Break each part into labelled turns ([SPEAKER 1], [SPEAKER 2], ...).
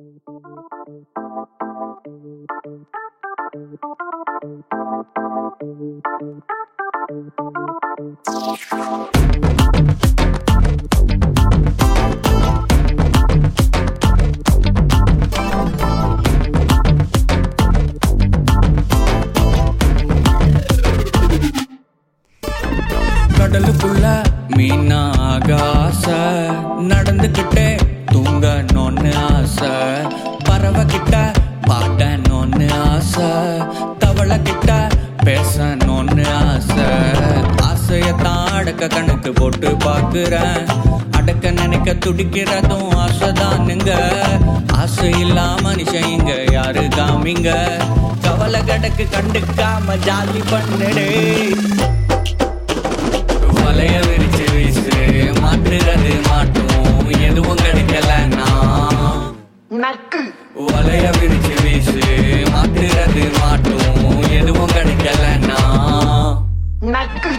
[SPEAKER 1] கடலுக்குள்ள மீனாக ஆசை நடந்துகிட்டே தூங்கணும்னு ஆசை பறவை கிட்ட பாடணும்னு ஆசை தவளை கிட்ட பேசணும்னு ஆசை ஆசையத்தான் அடக்க கணக்கு போட்டு பாக்குறேன் அடக்க நினைக்க துடிக்கிறதும் ஆசைதானுங்க ஆசை இல்லா மனுஷன் இங்க யாரு காமிங்க கவலை கடக்கு கண்டுக்காம ஜாலி பண்ணுடே வலைய விரிச்சு வீசு மாட்டுறது மாட்டும் எதுவும் கிடைக்கலன்னா
[SPEAKER 2] நக்கு
[SPEAKER 1] வலைய விரிச்சு வீசு மாட்டுறது மாட்டும் எதுவும் கிடைக்கலன்னா
[SPEAKER 2] நக்கு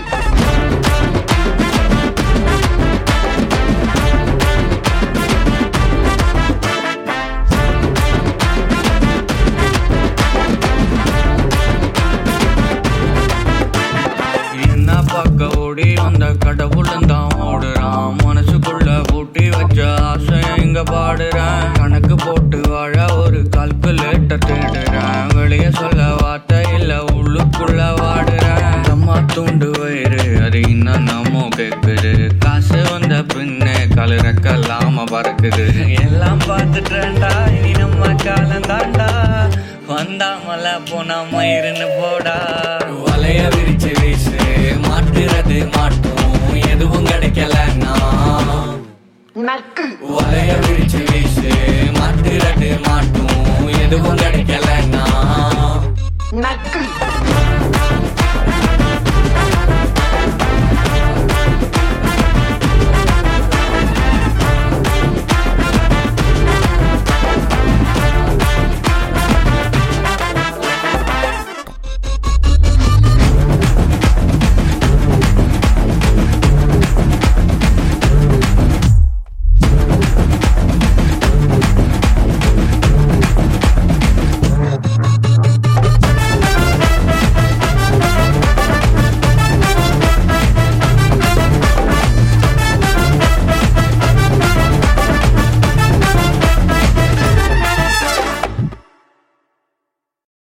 [SPEAKER 1] என்ன பார்க்க ஓடி வந்த கடவுளும் தான் ஓடுறான் மனசுக்குள்ள பூட்டி வச்ச ஆசைய இங்க பாடுறேன் கணக்கு போட்டு வாழ ஒரு கால்குலேட்டர் தேடுறேன் வெளிய சொல்ல வார்த்தை இல்ல உள்ளுக்குள்ள வாடுறேன் அம்மா தூண்டு வயிறு அது இன்னும் நம்ம கேக்குது காசு வந்த பின்னே கலரக்கல்லாம பறக்குது எல்லாம் பார்த்துட்டேன்டா இனி நம்ம காலம் தாண்டா வந்தாமல போனா மயிருன்னு போடா வலைய விரிச்சு வீசு மாட்டுறது மாட்டும் எதுவும் கிடைக்கலன்னா
[SPEAKER 2] நக்கு
[SPEAKER 1] வலைய விரிச்சு வீசு